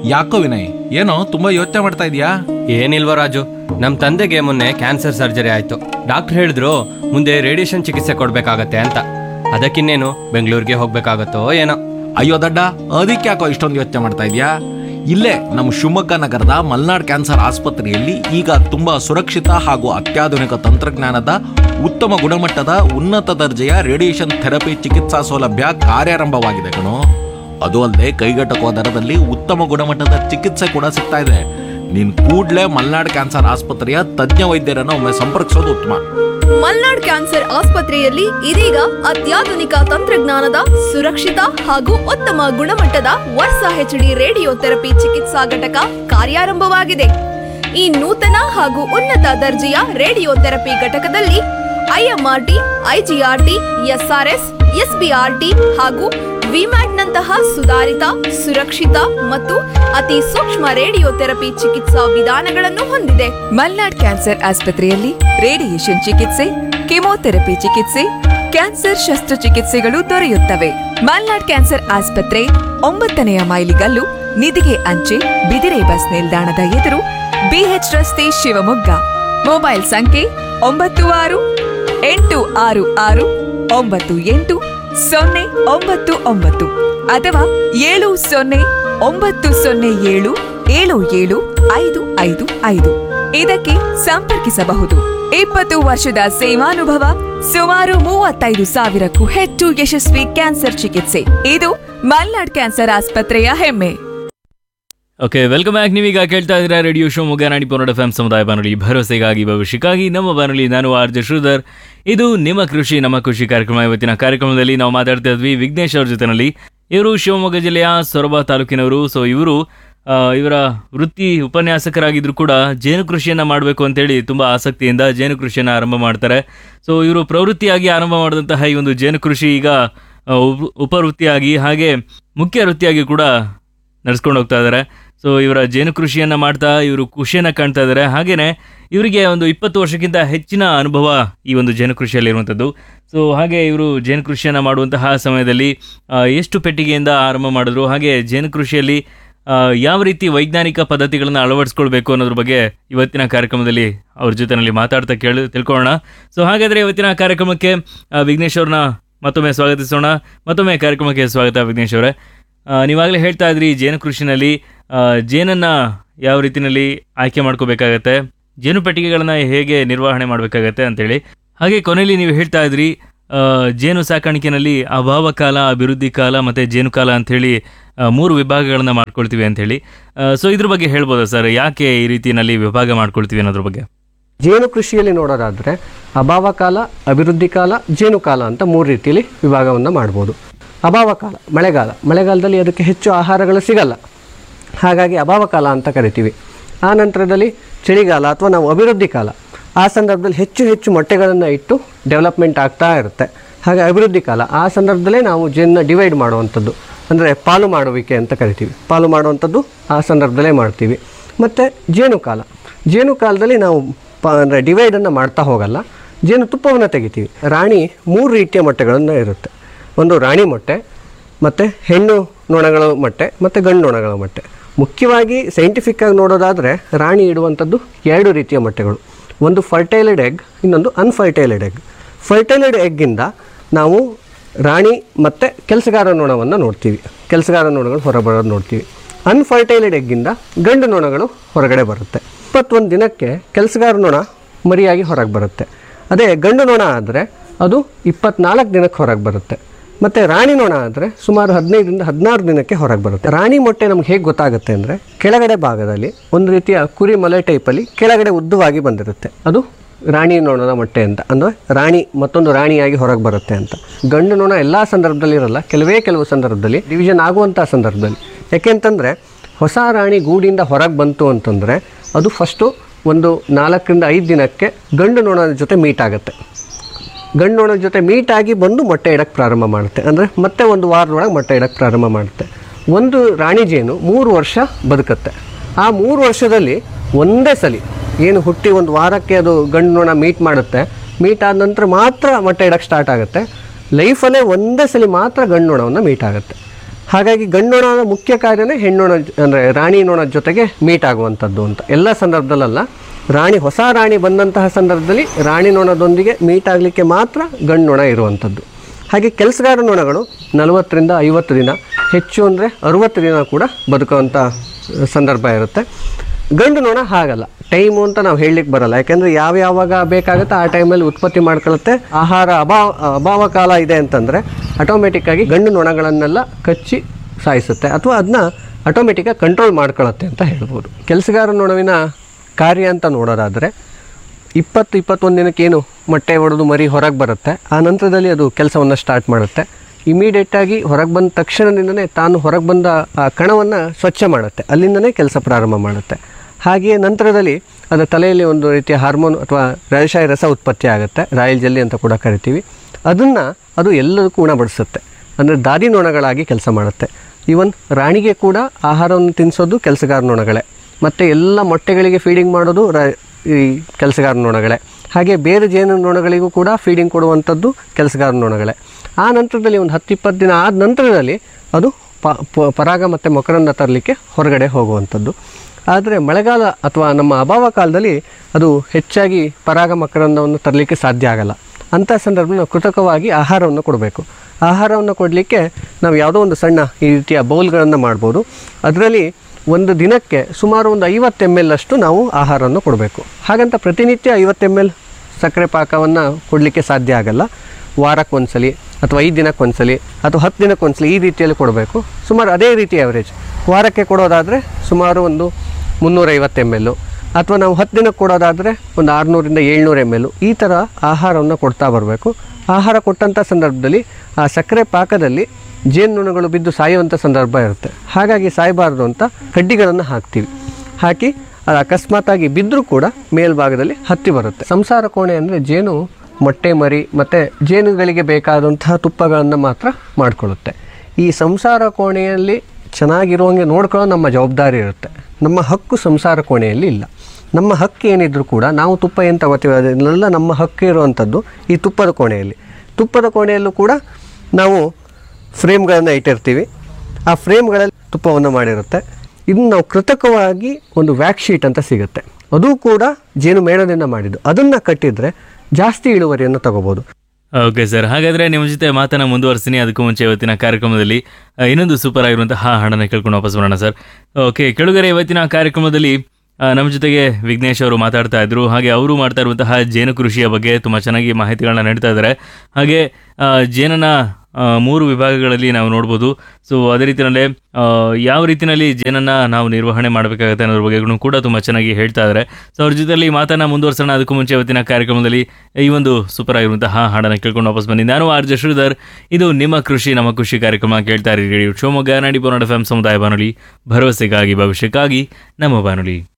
ಯಾಕೋ ವಿನಯ್ ಏನೋ ತುಂಬಾ ಯೋಚನೆ ಮಾಡ್ತಾ ಇದೀಯಾ ಏನಿಲ್ವ ರಾಜು ನಮ್ಮ ತಂದೆಗೆ ಮೊನ್ನೆ ಕ್ಯಾನ್ಸರ್ ಸರ್ಜರಿ ಆಯ್ತು ಡಾಕ್ಟರ್ ಹೇಳಿದ್ರು ಮುಂದೆ ರೇಡಿಯೇಷನ್ ಚಿಕಿತ್ಸೆ ಕೊಡ್ಬೇಕಾಗತ್ತೆ ಅಂತ ಅದಕ್ಕಿನ್ನೇನು ಬೆಂಗಳೂರಿಗೆ ಹೋಗ್ಬೇಕಾಗತ್ತೋ ಏನೋ ಅಯ್ಯೋ ದಡ್ಡ ಅದಕ್ಕೆ ಯಾಕೋ ಇಷ್ಟೊಂದು ಯೋಚನೆ ಮಾಡ್ತಾ ಇದೀಯಾ ಇಲ್ಲೇ ನಮ್ಮ ಶಿವಮೊಗ್ಗ ನಗರದ ಮಲ್ನಾಡ್ ಕ್ಯಾನ್ಸರ್ ಆಸ್ಪತ್ರೆಯಲ್ಲಿ ಈಗ ತುಂಬಾ ಸುರಕ್ಷಿತ ಹಾಗೂ ಅತ್ಯಾಧುನಿಕ ತಂತ್ರಜ್ಞಾನದ ಉತ್ತಮ ಗುಣಮಟ್ಟದ ಉನ್ನತ ದರ್ಜೆಯ ರೇಡಿಯೇಷನ್ ಥೆರಪಿ ಚಿಕಿತ್ಸಾ ಸೌಲಭ್ಯ ಕಾರ್ಯಾರಂಭವಾಗಿದೆ ಕಣೋ ಅದು ಅಲ್ಲದೆ ಕೈಗೆಟಕುವ ದರದಲ್ಲಿ ಉತ್ತಮ ಗುಣಮಟ್ಟದ ಚಿಕಿತ್ಸೆ ಕೂಡ ಸಿಗ್ತಾ ಇದೆ ನೀನ್ ಕೂಡ್ಲೇ ಮಲ್ನಾಡ್ ಕ್ಯಾನ್ಸರ್ ಆಸ್ಪತ್ರೆಯ ತಜ್ಞ ವೈದ್ಯರನ್ನು ಒಮ್ಮೆ ಸಂಪರ್ಕಿಸೋದು ಉತ್ತಮ ಮಲ್ನಾಡ್ ಕ್ಯಾನ್ಸರ್ ಆಸ್ಪತ್ರೆಯಲ್ಲಿ ಇದೀಗ ಅತ್ಯಾಧುನಿಕ ತಂತ್ರಜ್ಞಾನದ ಸುರಕ್ಷಿತ ಹಾಗೂ ಉತ್ತಮ ಗುಣಮಟ್ಟದ ವರ್ಷ ಹೆಚ್ಡಿ ರೇಡಿಯೋ ಥೆರಪಿ ಚಿಕಿತ್ಸಾ ಘಟಕ ಕಾರ್ಯಾರಂಭವಾಗಿದೆ ಈ ನೂತನ ಹಾಗೂ ಉನ್ನತ ದರ್ಜೆಯ ರೇಡಿಯೋ ಥೆರಪಿ ಘಟಕದಲ್ಲಿ ಐಎಂಆರ್ಟಿ ಐಜಿಆರ್ಟಿ ಎಸ್ಆರ್ಎಸ್ ಎಸ್ಬಿಆರ್ಟಿ ಹಾಗೂ ವಿಮ್ಯಾಟ್ನಂತಹ ಸುಧಾರಿತ ಸುರಕ್ಷಿತ ಮತ್ತು ಅತಿ ಸೂಕ್ಷ್ಮ ರೇಡಿಯೋ ಥೆರಪಿ ಚಿಕಿತ್ಸಾ ವಿಧಾನಗಳನ್ನು ಹೊಂದಿದೆ ಮಲ್ನಾಡ್ ಕ್ಯಾನ್ಸರ್ ಆಸ್ಪತ್ರೆಯಲ್ಲಿ ರೇಡಿಯೇಷನ್ ಚಿಕಿತ್ಸೆ ಕೆಮೊಥೆರಪಿ ಚಿಕಿತ್ಸೆ ಕ್ಯಾನ್ಸರ್ ಶಸ್ತ್ರಚಿಕಿತ್ಸೆಗಳು ದೊರೆಯುತ್ತವೆ ಮಲ್ನಾಡ್ ಕ್ಯಾನ್ಸರ್ ಆಸ್ಪತ್ರೆ ಒಂಬತ್ತನೆಯ ಮೈಲಿಗಲ್ಲು ನಿಧಿಗೆ ಅಂಚೆ ಬಿದಿರೆ ಬಸ್ ನಿಲ್ದಾಣದ ಎದುರು ಬಿಎಚ್ ರಸ್ತೆ ಶಿವಮೊಗ್ಗ ಮೊಬೈಲ್ ಸಂಖ್ಯೆ ಒಂಬತ್ತು ಆರು ಎಂಟು ಆರು ಆರು ಒಂಬತ್ತು ಎಂಟು ಸೊನ್ನೆ ಒಂಬತ್ತು ಒಂಬತ್ತು ಅಥವಾ ಏಳು ಸೊನ್ನೆ ಒಂಬತ್ತು ಸೊನ್ನೆ ಏಳು ಏಳು ಏಳು ಐದು ಐದು ಐದು ಇದಕ್ಕೆ ಸಂಪರ್ಕಿಸಬಹುದು ಇಪ್ಪತ್ತು ವರ್ಷದ ಸೇವಾನುಭವ ಸುಮಾರು ಮೂವತ್ತೈದು ಸಾವಿರಕ್ಕೂ ಹೆಚ್ಚು ಯಶಸ್ವಿ ಕ್ಯಾನ್ಸರ್ ಚಿಕಿತ್ಸೆ ಇದು ಮಲ್ನಾಡ್ ಕ್ಯಾನ್ಸರ್ ಆಸ್ಪತ್ರೆಯ ಹೆಮ್ಮೆ ಓಕೆ ವೆಲ್ಕಮ್ ಬ್ಯಾಕ್ ನೀವೀಗ ಕೇಳ್ತಾ ಇದ್ದೀರಾ ರೇಡಿಯೋ ಶೋ ಮುಗನಾಡಿ ಪೊನ್ನಡ ಎಫ್ ಸಮುದಾಯ ಬಾನುಲಿ ಭರವಸೆಗಾಗಿ ಭವಿಷ್ಯಕ್ಕಾಗಿ ನಮ್ಮ ಬಾನುಲಿ ನಾನು ಆರ್ ಜೆ ಶ್ರೀಧರ್ ಇದು ನಿಮ್ಮ ಕೃಷಿ ನಮ್ಮ ಕೃಷಿ ಕಾರ್ಯಕ್ರಮ ಇವತ್ತಿನ ಕಾರ್ಯಕ್ರಮದಲ್ಲಿ ನಾವು ಮಾತಾಡ್ತಾ ಇದ್ವಿ ವಿಘ್ನೇಶ್ ಅವ್ರ ಜೊತೆನಲ್ಲಿ ಇವರು ಶಿವಮೊಗ್ಗ ಜಿಲ್ಲೆಯ ಸೊರಬ ತಾಲೂಕಿನವರು ಸೊ ಇವರು ಆ, ಇವರ ವೃತ್ತಿ ಉಪನ್ಯಾಸಕರಾಗಿದ್ರು ಕೂಡ ಜೇನು ಕೃಷಿಯನ್ನ ಮಾಡಬೇಕು ಅಂತೇಳಿ ತುಂಬಾ ಆಸಕ್ತಿಯಿಂದ ಜೇನು ಕೃಷಿಯನ್ನ ಆರಂಭ ಮಾಡ್ತಾರೆ ಸೊ ಇವರು ಪ್ರವೃತ್ತಿಯಾಗಿ ಆರಂಭ ಮಾಡಿದಂತಹ ಈ ಒಂದು ಜೇನು ಕೃಷಿ ಈಗ ಆ, ಉಪ- ಉಪವೃತ್ತಿಯಾಗಿ ಹಾಗೆ ಮುಖ್ಯ ವೃತ್ತಿಯಾಗಿ ಕೂಡ ನಡ್ಸ್ಕೊಂಡು ಹೋಗ್ತಾ ಇದ್ದಾರೆ ಸೊ ಇವರ ಜೇನು ಕೃಷಿಯನ್ನ ಮಾಡ್ತಾ ಇವರು ಖುಷಿಯನ್ನ ಕಾಣ್ತಾ ಇದ್ದಾರೆ ಹಾಗೇನೆ ಇವರಿಗೆ ಒಂದು ಇಪ್ಪತ್ತು ವರ್ಷಕ್ಕಿಂತ ಹೆಚ್ಚಿನ ಅನುಭವ ಈ ಒಂದು ಜೇನು ಕೃಷಿಯಲ್ಲಿ ಇರುವಂಥದ್ದು ಸೊ ಹಾಗೆ ಇವರು ಜೇನು ಕೃಷಿಯನ್ನ ಮಾಡುವಂತಹ ಸಮಯದಲ್ಲಿ ಆ, ಎಷ್ಟು ಪೆಟ್ಟಿಗೆಯಿಂದ ಆರಂಭ ಮಾಡಿದ್ರು ಹಾಗೆ ಜೇನು ಕೃಷಿಯಲ್ಲಿ ಆ, ಯಾವ ರೀತಿ ವೈಜ್ಞಾನಿಕ ಪದ್ಧತಿಗಳನ್ನು ಅಳವಡಿಸ್ಕೊಳ್ಬೇಕು ಅನ್ನೋದ್ರ ಬಗ್ಗೆ ಇವತ್ತಿನ ಕಾರ್ಯಕ್ರಮದಲ್ಲಿ ಅವ್ರ ಜೊತೆನಲ್ಲಿ ಮಾತಾಡ್ತಾ ಕೇಳಿ ತಿಳ್ಕೊಳ್ಳೋಣ ಸೊ ಹಾಗಾದ್ರೆ ಇವತ್ತಿನ ಕಾರ್ಯಕ್ರಮಕ್ಕೆ ಆ, ವಿಘ್ನೇಶ್ ಅವ್ರನ್ನ ಮತ್ತೊಮ್ಮೆ ಸ್ವಾಗತಿಸೋಣ ಮತ್ತೊಮ್ಮೆ ಕಾರ್ಯಕ್ರಮಕ್ಕೆ ಸ್ವಾಗತ ವಿಘ್ನೇಶ್ ಅವರೇ ಆ, ನೀವಾಗಲೇ ಹೇಳ್ತಾ ಇದ್ರಿ ಜೇನು ಕೃಷಿನಲ್ಲಿ ಆ, ಜೇನನ್ನ ಯಾವ ರೀತಿನಲ್ಲಿ ಆಯ್ಕೆ ಮಾಡ್ಕೋಬೇಕಾಗತ್ತೆ ಜೇನು ಪೆಟ್ಟಿಗೆಗಳನ್ನ ಹೇಗೆ ನಿರ್ವಹಣೆ ಮಾಡಬೇಕಾಗತ್ತೆ ಅಂತೇಳಿ ಹಾಗೆ ಕೊನೆಯಲ್ಲಿ ನೀವು ಹೇಳ್ತಾ ಇದ್ರಿ ಆ, ಜೇನು ಸಾಕಾಣಿಕೆನಲ್ಲಿ ಅಭಾವ ಕಾಲ ಅಭಿವೃದ್ಧಿ ಕಾಲ ಮತ್ತೆ ಜೇನು ಕಾಲ ಅಂತೇಳಿ ಆ, ಮೂರು ವಿಭಾಗಗಳನ್ನ ಮಾಡ್ಕೊಳ್ತೀವಿ ಅಂತೇಳಿ ಸೊ ಇದ್ರ ಬಗ್ಗೆ ಹೇಳ್ಬೋದಾ ಸರ್ ಯಾಕೆ ಈ ರೀತಿನಲ್ಲಿ ವಿಭಾಗ ಮಾಡ್ಕೊಳ್ತೀವಿ ಅನ್ನೋದ್ರ ಬಗ್ಗೆ ಜೇನು ಕೃಷಿಯಲ್ಲಿ ನೋಡೋದಾದರೆ ಅಭಾವ ಕಾಲ ಅಭಿವೃದ್ಧಿ ಕಾಲ ಜೇನು ಕಾಲ ಅಂತ ಮೂರು ರೀತಿಯಲ್ಲಿ ವಿಭಾಗವನ್ನು ಮಾಡ್ಬೋದು ಅಭಾವ ಕಾಲ ಮಳೆಗಾಲ ಮಳೆಗಾಲದಲ್ಲಿ ಅದಕ್ಕೆ ಹೆಚ್ಚು ಆಹಾರಗಳು ಸಿಗಲ್ಲ ಹಾಗಾಗಿ ಅಭಾವ ಕಾಲ ಅಂತ ಕರಿತೀವಿ ಆ ನಂತರದಲ್ಲಿ ಚಳಿಗಾಲ ಅಥವಾ ನಾವು ಅಭಿವೃದ್ಧಿ ಕಾಲ ಆ ಸಂದರ್ಭದಲ್ಲಿ ಹೆಚ್ಚು ಹೆಚ್ಚು ಮೊಟ್ಟೆಗಳನ್ನು ಇಟ್ಟು ಡೆವಲಪ್ಮೆಂಟ್ ಆಗ್ತಾ ಇರುತ್ತೆ ಹಾಗೆ ಅಭಿವೃದ್ಧಿ ಕಾಲ ಆ ಸಂದರ್ಭದಲ್ಲೇ ನಾವು ಜೇನನ್ನ ಡಿವೈಡ್ ಮಾಡುವಂಥದ್ದು ಅಂದರೆ ಪಾಲು ಮಾಡುವಿಕೆ ಅಂತ ಕರಿತೀವಿ ಪಾಲು ಮಾಡುವಂಥದ್ದು ಆ ಸಂದರ್ಭದಲ್ಲೇ ಮಾಡ್ತೀವಿ ಮತ್ತು ಜೇನು ಕಾಲ ಜೇನು ಕಾಲದಲ್ಲಿ ನಾವು ಪ ಅಂದರೆ ಡಿವೈಡನ್ನು ಮಾಡ್ತಾ ಹೋಗಲ್ಲ ಜೇನು ತುಪ್ಪವನ್ನು ತೆಗಿತೀವಿ ರಾಣಿ ಮೂರು ರೀತಿಯ ಮೊಟ್ಟೆಗಳನ್ನು ಇರುತ್ತೆ ಒಂದು ರಾಣಿ ಮೊಟ್ಟೆ ಮತ್ತು ಹೆಣ್ಣು ನೊಣಗಳ ಮೊಟ್ಟೆ ಮತ್ತು ಗಂಡು ನೊಣಗಳ ಮೊಟ್ಟೆ ಮುಖ್ಯವಾಗಿ ಸೈಂಟಿಫಿಕ್ ಆಗಿ ನೋಡೋದಾದರೆ ರಾಣಿ ಇಡುವಂಥದ್ದು ಎರಡು ರೀತಿಯ ಮೊಟ್ಟೆಗಳು ಒಂದು ಫರ್ಟೈಲ್ಡ್ ಎಗ್ ಇನ್ನೊಂದು ಅನ್ಫರ್ಟೈಲ್ಡ್ ಎಗ್ ಫರ್ಟೈಲ್ಡ್ ಎಗ್ಗಿಂದ ನಾವು ರಾಣಿ ಮತ್ತು ಕೆಲಸಗಾರ ನೊಣವನ್ನು ನೋಡ್ತೀವಿ ಕೆಲಸಗಾರ ನೊಣಗಳು ಹೊರಬರೋದು ನೋಡ್ತೀವಿ ಅನ್ಫರ್ಟೈಲ್ಡ್ ಎಗ್ಗಿಂದ ಗಂಡು ನೊಣಗಳು ಹೊರಗಡೆ ಬರುತ್ತೆ ಇಪ್ಪತ್ತೊಂದು ದಿನಕ್ಕೆ ಕೆಲಸಗಾರ ನೊಣ ಮರಿಯಾಗಿ ಹೊರಗೆ ಬರುತ್ತೆ ಅದೇ ಗಂಡು ನೊಣ ಆದರೆ ಅದು ಇಪ್ಪತ್ನಾಲ್ಕು ದಿನಕ್ಕೆ ಹೊರಗೆ ಬರುತ್ತೆ ಮತ್ತು ರಾಣಿ ನೊಣ ಆದರೆ ಸುಮಾರು ಹದಿನೈದರಿಂದ ಹದಿನಾರು ದಿನಕ್ಕೆ ಹೊರಗೆ ಬರುತ್ತೆ ರಾಣಿ ಮೊಟ್ಟೆ ನಮ್ಗೆ ಹೇಗೆ ಗೊತ್ತಾಗುತ್ತೆ ಅಂದರೆ ಕೆಳಗಡೆ ಭಾಗದಲ್ಲಿ ಒಂದು ರೀತಿಯ ಕುರಿ ಮಲೆ ಟೈಪಲ್ಲಿ ಕೆಳಗಡೆ ಉದ್ದವಾಗಿ ಬಂದಿರುತ್ತೆ ಅದು ರಾಣಿ ನೊಣದ ಮೊಟ್ಟೆ ಅಂತ ಅಂದರೆ ರಾಣಿ ಮತ್ತೊಂದು ರಾಣಿಯಾಗಿ ಹೊರಗೆ ಬರುತ್ತೆ ಅಂತ ಗಂಡು ನೊಣ ಎಲ್ಲ ಸಂದರ್ಭದಲ್ಲಿ ಇರಲ್ಲ ಕೆಲವೇ ಕೆಲವು ಸಂದರ್ಭದಲ್ಲಿ ಡಿವಿಷನ್ ಆಗುವಂಥ ಸಂದರ್ಭದಲ್ಲಿ ಯಾಕೆಂತಂದರೆ ಹೊಸ ರಾಣಿ ಗೂಡಿಂದ ಹೊರಗೆ ಬಂತು ಅಂತಂದರೆ ಅದು ಫಸ್ಟು ಒಂದು ನಾಲ್ಕರಿಂದ ಐದು ದಿನಕ್ಕೆ ಗಂಡು ನೊಣದ ಜೊತೆ ಮೀಟ್ ಆಗುತ್ತೆ ಗಂಡು ನೊಣದ ಜೊತೆ ಮೀಟ್ ಆಗಿ ಬಂದು ಮೊಟ್ಟೆ ಇಡಕ್ಕೆ ಪ್ರಾರಂಭ ಮಾಡುತ್ತೆ ಅಂದರೆ ಮತ್ತೆ ಒಂದು ವಾರದೊಳಗೆ ಮೊಟ್ಟೆ ಇಡಕ್ಕೆ ಪ್ರಾರಂಭ ಮಾಡುತ್ತೆ ಒಂದು ರಾಣಿ ಜೇನು ಮೂರು ವರ್ಷ ಬದುಕುತ್ತೆ ಆ ಮೂರು ವರ್ಷದಲ್ಲಿ ಒಂದೇ ಸಲ ಏನು ಹುಟ್ಟಿ ಒಂದು ವಾರಕ್ಕೆ ಅದು ಗಂಡು ನೊಣ ಮೀಟ್ ಮಾಡುತ್ತೆ ಮೀಟ್ ಆದ ನಂತರ ಮಾತ್ರ ಮೊಟ್ಟೆ ಇಡಕ್ಕೆ ಸ್ಟಾರ್ಟ್ ಆಗುತ್ತೆ ಲೈಫಲ್ಲೇ ಒಂದೇ ಸಲ ಮಾತ್ರ ಗಂಡು ನೊಣವನ್ನು ಮೀಟ್ ಆಗುತ್ತೆ ಹಾಗಾಗಿ ಗಂಡೊಣದ ಮುಖ್ಯ ಕಾರ್ಯನೇ ಹೆಣ್ಣೊಣ ಅಂದರೆ ರಾಣಿ ನೊಣದ ಜೊತೆಗೆ ಮೀಟ್ ಆಗುವಂಥದ್ದು ಅಂತ ಎಲ್ಲ ಸಂದರ್ಭದಲ್ಲ ರಾಣಿ ಹೊಸ ರಾಣಿ ಬಂದಂತಹ ಸಂದರ್ಭದಲ್ಲಿ ರಾಣಿ ನೊಣದೊಂದಿಗೆ ಮೀಟ್ ಆಗಲಿಕ್ಕೆ ಮಾತ್ರ ಗಂಡೊಣ ಇರುವಂಥದ್ದು ಹಾಗೆ ಕೆಲಸಗಾರ ನೊಣಗಳು ನಲವತ್ತರಿಂದ ಐವತ್ತು ದಿನ ಹೆಚ್ಚು ಅಂದರೆ ಅರುವತ್ತು ದಿನ ಕೂಡ ಬದುಕುವಂಥ ಸಂದರ್ಭ ಇರುತ್ತೆ ಗಂಡು ನೊಣ ಹಾಗಲ್ಲ ಟೈಮು ಅಂತ ನಾವು ಹೇಳಲಿಕ್ಕೆ ಬರಲ್ಲ ಯಾಕೆಂದರೆ ಯಾವ ಯಾವಾಗ ಬೇಕಾಗುತ್ತೆ ಆ ಟೈಮಲ್ಲಿ ಉತ್ಪತ್ತಿ ಮಾಡ್ಕೊಳ್ಳುತ್ತೆ ಆಹಾರ ಅಭಾವ ಅಭಾವ ಕಾಲ ಇದೆ ಅಂತಂದರೆ ಆಟೋಮೆಟಿಕ್ಕಾಗಿ ಗಂಡು ನೊಣಗಳನ್ನೆಲ್ಲ ಕಚ್ಚಿ ಸಾಯಿಸುತ್ತೆ ಅಥವಾ ಅದನ್ನ ಆಟೋಮೆಟಿಕ್ಕಾಗಿ ಕಂಟ್ರೋಲ್ ಮಾಡ್ಕೊಳ್ಳುತ್ತೆ ಅಂತ ಹೇಳ್ಬೋದು ಕೆಲಸಗಾರ ನೊಣವಿನ ಕಾರ್ಯ ಅಂತ ನೋಡೋದಾದರೆ ಇಪ್ಪತ್ತು ಇಪ್ಪತ್ತೊಂದು ದಿನಕ್ಕೇನು ಮೊಟ್ಟೆ ಹೊಡೆದು ಮರಿ ಹೊರಗೆ ಬರುತ್ತೆ ಆ ನಂತರದಲ್ಲಿ ಅದು ಕೆಲಸವನ್ನು ಸ್ಟಾರ್ಟ್ ಮಾಡುತ್ತೆ ಇಮಿಡಿಯೇಟಾಗಿ ಹೊರಗೆ ಬಂದ ತಕ್ಷಣದಿಂದನೇ ತಾನು ಹೊರಗೆ ಬಂದ ಆ ಕಣವನ್ನು ಸ್ವಚ್ಛ ಮಾಡುತ್ತೆ ಅಲ್ಲಿಂದನೇ ಕೆಲಸ ಪ್ರಾರಂಭ ಮಾಡುತ್ತೆ ಹಾಗೆಯೇ ನಂತರದಲ್ಲಿ ಅದರ ತಲೆಯಲ್ಲಿ ಒಂದು ರೀತಿಯ ಹಾರ್ಮೋನ್ ಅಥವಾ ರಸಾಯ ರಸ ಉತ್ಪತ್ತಿ ಆಗುತ್ತೆ ರಾಯಲ್ ಜೆಲ್ಲಿ ಅಂತ ಕೂಡ ಕರಿತೀವಿ ಅದನ್ನು ಅದು ಎಲ್ಲದಕ್ಕೂ ಉಣಬಡಿಸುತ್ತೆ ಅಂದರೆ ದಾರಿ ನೊಣಗಳಾಗಿ ಕೆಲಸ ಮಾಡುತ್ತೆ ಈವನ್ ರಾಣಿಗೆ ಕೂಡ ಆಹಾರವನ್ನು ತಿನ್ನಿಸೋದು ಕೆಲಸಗಾರ ನೊಣಗಳೇ ಮತ್ತು ಎಲ್ಲ ಮೊಟ್ಟೆಗಳಿಗೆ ಫೀಡಿಂಗ್ ಮಾಡೋದು ರ ಈ ಕೆಲಸಗಾರ ನೊಣಗಳೇ ಹಾಗೆ ಬೇರೆ ಜೇನು ನೊಣಗಳಿಗೂ ಕೂಡ ಫೀಡಿಂಗ್ ಕೊಡುವಂಥದ್ದು ಕೆಲಸಗಾರ ನೊಣಗಳೇ ಆ ನಂತರದಲ್ಲಿ ಒಂದು ಹತ್ತು ಇಪ್ಪತ್ತು ದಿನ ಆದ ನಂತರದಲ್ಲಿ ಅದು ಪ ಪ- ಪರಾಗ ಮತ್ತು ಮಕರಂದ ತರಲಿಕ್ಕೆ ಹೊರಗಡೆ ಹೋಗುವಂಥದ್ದು ಆದರೆ ಮಳೆಗಾಲ ಅಥವಾ ನಮ್ಮ ಅಭಾವ ಕಾಲದಲ್ಲಿ ಅದು ಹೆಚ್ಚಾಗಿ ಪರಾಗ ಮಕರಂದವನ್ನು ತರಲಿಕ್ಕೆ ಸಾಧ್ಯ ಆಗಲ್ಲ ಅಂಥ ಸಂದರ್ಭದಲ್ಲಿ ನಾವು ಕೃತಕವಾಗಿ ಆಹಾರವನ್ನು ಕೊಡಬೇಕು ಆಹಾರವನ್ನು ಕೊಡಲಿಕ್ಕೆ ನಾವು ಯಾವುದೋ ಒಂದು ಸಣ್ಣ ಈ ರೀತಿಯ ಬೌಲ್ಗಳನ್ನು ಮಾಡ್ಬೋದು ಅದರಲ್ಲಿ ಒಂದು ದಿನಕ್ಕೆ ಸುಮಾರು ಒಂದು ಐವತ್ತು ಎಮ್ ಎಲ್ ಅಷ್ಟು ನಾವು ಆಹಾರವನ್ನು ಕೊಡಬೇಕು ಹಾಗಂತ ಪ್ರತಿನಿತ್ಯ ಐವತ್ತು ಎಮ್ ಎಲ್ ಸಕ್ಕರೆ ಪಾಕವನ್ನು ಕೊಡಲಿಕ್ಕೆ ಸಾಧ್ಯ ಆಗಲ್ಲ ವಾರಕ್ಕೊಂದ್ಸಲಿ ಅಥವಾ ಐದು ದಿನಕ್ಕೊಂದ್ಸಲಿ ಅಥವಾ ಹತ್ತು ದಿನಕ್ಕೊಂದ್ಸಲಿ ಈ ರೀತಿಯಲ್ಲಿ ಕೊಡಬೇಕು ಸುಮಾರು ಅದೇ ರೀತಿ ಆ್ಯಾವ್ರೇಜ್ ವಾರಕ್ಕೆ ಕೊಡೋದಾದರೆ ಸುಮಾರು ಒಂದು ಮುನ್ನೂರೈವತ್ತು ಎಮ್ ಎಲ್ಲು ಅಥವಾ ನಾವು ಹತ್ತು ದಿನಕ್ಕೆ ಕೊಡೋದಾದರೆ ಒಂದು ಆರುನೂರಿಂದ ಏಳ್ನೂರು ಎಮ್ ಎಲ್ಲು ಈ ಥರ ಆಹಾರವನ್ನು ಕೊಡ್ತಾ ಬರಬೇಕು ಆಹಾರ ಕೊಟ್ಟಂಥ ಸಂದರ್ಭದಲ್ಲಿ ಆ ಸಕ್ಕರೆ ಪಾಕದಲ್ಲಿ ಜೇನುನೊಣಗಳು ಬಿದ್ದು ಸಾಯುವಂಥ ಸಂದರ್ಭ ಇರುತ್ತೆ ಹಾಗಾಗಿ ಸಾಯಬಾರ್ದು ಅಂತ ಕಡ್ಡಿಗಳನ್ನು ಹಾಕ್ತೀವಿ ಹಾಕಿ ಅದು ಅಕಸ್ಮಾತಾಗಿ ಬಿದ್ದರೂ ಕೂಡ ಮೇಲ್ಭಾಗದಲ್ಲಿ ಹತ್ತಿ ಬರುತ್ತೆ ಸಂಸಾರ ಕೋಣೆ ಅಂದರೆ ಜೇನು ಮೊಟ್ಟೆ ಮರಿ ಮತ್ತು ಜೇನುಗಳಿಗೆ ಬೇಕಾದಂತಹ ತುಪ್ಪಗಳನ್ನು ಮಾತ್ರ ಮಾಡಿಕೊಳ್ಳುತ್ತೆ ಈ ಸಂಸಾರ ಕೋಣೆಯಲ್ಲಿ ಚೆನ್ನಾಗಿರುವಂಗೆ ನೋಡ್ಕೊಳ್ಳೋ ನಮ್ಮ ಜವಾಬ್ದಾರಿ ಇರುತ್ತೆ ನಮ್ಮ ಹಕ್ಕು ಸಂಸಾರ ಕೋಣೆಯಲ್ಲಿ ಇಲ್ಲ ನಮ್ಮ ಹಕ್ಕು ಏನಿದ್ರು ಕೂಡ ನಾವು ತುಪ್ಪ ಏನು ತಗೋತೀವಿ ಅದನ್ನೆಲ್ಲ ನಮ್ಮ ಹಕ್ಕು ಇರುವಂಥದ್ದು ಈ ತುಪ್ಪದ ಕೋಣೆಯಲ್ಲಿ ತುಪ್ಪದ ಕೋಣೆಯಲ್ಲೂ ಕೂಡ ನಾವು ಫ್ರೇಮ್ಗಳನ್ನು ಇಟ್ಟಿರ್ತೀವಿ ಆ ಫ್ರೇಮ್ಗಳಲ್ಲಿ ತುಪ್ಪವನ್ನು ಮಾಡಿರುತ್ತೆ ಇದನ್ನು ನಾವು ಕೃತಕವಾಗಿ ಒಂದು ವ್ಯಾಕ್ ಶೀಟ್ ಅಂತ ಸಿಗುತ್ತೆ ಅದು ಕೂಡ ಜೇನು ಮೇಣದಿಂದ ಮಾಡಿದ್ದು ಅದನ್ನು ಕಟ್ಟಿದರೆ ಜಾಸ್ತಿ ಇಳುವರಿಯನ್ನು ತಗೋಬೋದು ಓಕೆ ಸರ್ ಹಾಗಾದ್ರೆ ನಿಮ್ಮ ಜೊತೆ ಮಾತನ್ನ ಮುಂದುವರಿಸ್ತೀನಿ ಅದಕ್ಕೂ ಮುಂಚೆ ಇವತ್ತಿನ ಕಾರ್ಯಕ್ರಮದಲ್ಲಿ ಆ, ಇನ್ನೊಂದು ಸೂಪರ್ ಆಗಿರುವಂತಹ ಹಾಡನ್ನ ಕೇಳ್ಕೊಂಡು ವಾಪಸ್ ಬರೋಣ ಸರ್ ಓಕೆ ಕೆಳಗರೆ ಇವತ್ತಿನ ಕಾರ್ಯಕ್ರಮದಲ್ಲಿ ಆ, ನಮ್ಮ ಜೊತೆಗೆ ವಿಘ್ನೇಶ್ ಅವರು ಮಾತಾಡ್ತಾ ಇದ್ರು ಹಾಗೆ ಅವರು ಮಾಡ್ತಾ ಇರುವಂತಹ ಜೇನು ಕೃಷಿಯ ಬಗ್ಗೆ ತುಂಬ ಚೆನ್ನಾಗಿ ಮಾಹಿತಿಗಳನ್ನ ನೀಡ್ತಾ ಇದ್ದಾರೆ ಹಾಗೆ ಆ, ಜೇನನ ಆ, ಮೂರು ವಿಭಾಗಗಳಲ್ಲಿ ನಾವು ನೋಡ್ಬೋದು ಸೊ ಅದೇ ರೀತಿಯಲ್ಲೇ ಆ, ಯಾವ ರೀತಿಯಲ್ಲಿ ಜೇನನ್ನ ನಾವು ನಿರ್ವಹಣೆ ಮಾಡಬೇಕಾಗುತ್ತೆ ಅನ್ನೋದ್ರ ಬಗ್ಗೆ ಕೂಡ ತುಂಬ ಚೆನ್ನಾಗಿ ಹೇಳ್ತಾ ಇದ್ದಾರೆ ಸೊ ಅವ್ರ ಜೊತೆಲಿ ಮಾತನ್ನ ಮುಂದುವರ್ಸೋಣ ಅದಕ್ಕೂ ಮುಂಚೆ ಇವತ್ತಿನ ಕಾರ್ಯಕ್ರಮದಲ್ಲಿ ಈ ಒಂದು ಸೂಪರ್ ಆಗಿರುವಂತಹ ಹಾಡನ್ನು ಕೇಳ್ಕೊಂಡು ವಾಪಸ್ ಬನ್ನಿ ನಾನು ಆರ್ ಜೆ ಶ್ರೀಧರ್ ಇದು ನಿಮ್ಮ ಕೃಷಿ ನಮ್ಮ ಕೃಷಿ ಕಾರ್ಯಕ್ರಮ ಕೇಳ್ತಾ ಇರಿ ರೇಡಿಯೋ ಶಿವಮೊಗ್ಗ ನಾಡಿ ಬೋನಾಡ್ ಎಫ್ ಎಂ ಸಮುದಾಯ ಬಾನುಲಿ ಭರವಸೆಗಾಗಿ ಭವಿಷ್ಯಕ್ಕಾಗಿ ನಮ್ಮ ಬಾನುಲಿ